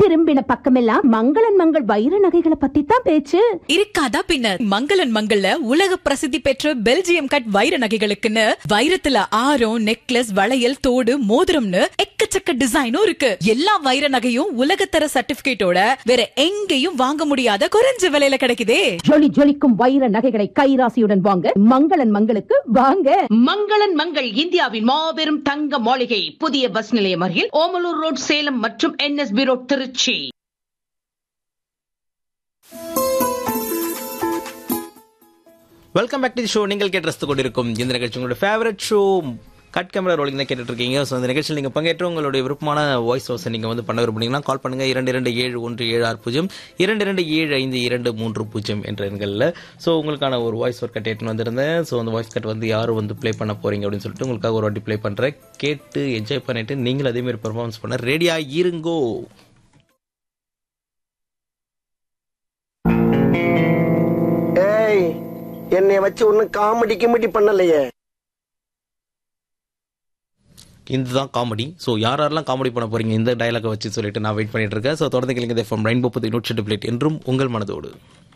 திரும்பின பக்கமெல்லாம் மங்களன் மங்கள் வைர நகைகளை பத்தி தான் பேச்சு இருக்காதா பின்ன மங்களன் மங்கள்ல உலக பிரசித்தி பெற்ற பெல்ஜியம் கட் வைர நகைகளுக்குன்னு வைரத்துல ஆரம் நெக்லஸ் வளையல் தோடு மோதிரம்னு எக்கச்சக்க டிசைனும் இருக்கு எல்லா வைர நகையும் உலகத்தர சர்டிபிகேட்டோட வேற எங்கேயும் வாங்க முடியாத குறைஞ்ச விலையில கிடைக்குதே ஜொலி ஜொலிக்கும் வைர நகைகளை கைராசியுடன் வாங்க மங்களன் மங்களுக்கு வாங்க மங்களன் மங்கள் இந்தியாவின் மாபெரும் தங்க மாளிகை புதிய பஸ் நிலையம் அருகில் ஓமலூர் ரோட் சேலம் மற்றும் NSB road Trichy welcome back to show நீங்கள் கேட்டு ரசித்து கொண்டிருக்கும் இந்த நிகழ்ச்சி உங்களோட favourite show cut camera rolling தான் கேட்டுட்டு இருக்கீங்க ஸோ இந்த நிகழ்ச்சியில் நீங்கள் பங்கேற்று உங்களுடைய விருப்பமான வாய்ஸ் ஓஸை நீங்கள் வந்து பண்ண விரும்புனீங்கன்னா கால் பண்ணுங்க இரண்டு இரண்டு ஏழு ஒன்று ஏழு ஆறு பூஜ்ஜியம் இரண்டு இரண்டு ஏழு ஐந்து இரண்டு மூன்று பூஜ்ஜியம் என்ற எண்களில் ஸோ உங்களுக்கான ஒரு வாய்ஸ் ஒர்க் கட் ஏற்றுன்னு வந்திருந்தேன் ஸோ அந்த வாய்ஸ் கட் வந்து யார் வந்து ப்ளே பண்ண போறீங்க அப்படின்னு சொல்லிட்டு உங்களுக்காக ஒரு வாட்டி ப்ளே பண்ணுறேன் கேட்டு என்ஜாய் பண்ணிட்டு நீங்கள் அதேமாதிரி பெர்ஃபார்மன்ஸ் பண்ண ரெடியாக இருங்கோ ஏய் என்னைய வச்சு ஒன்னும் காமெடி கிமெடி பண்ணலையே இதுதான் காமெடி ஸோ யார் யாரெல்லாம் காமெடி பண்ண போறீங்க இந்த டயலாக வச்சு சொல்லிட்டு நான் வெயிட் பண்ணிட்டு இருக்கேன் ஸோ தொடர்ந்து கேளுங்க ஃப்ரம் ரெயின்போ புது நூற்றி பிளேட் என்றும் உங்கள் மனதோடு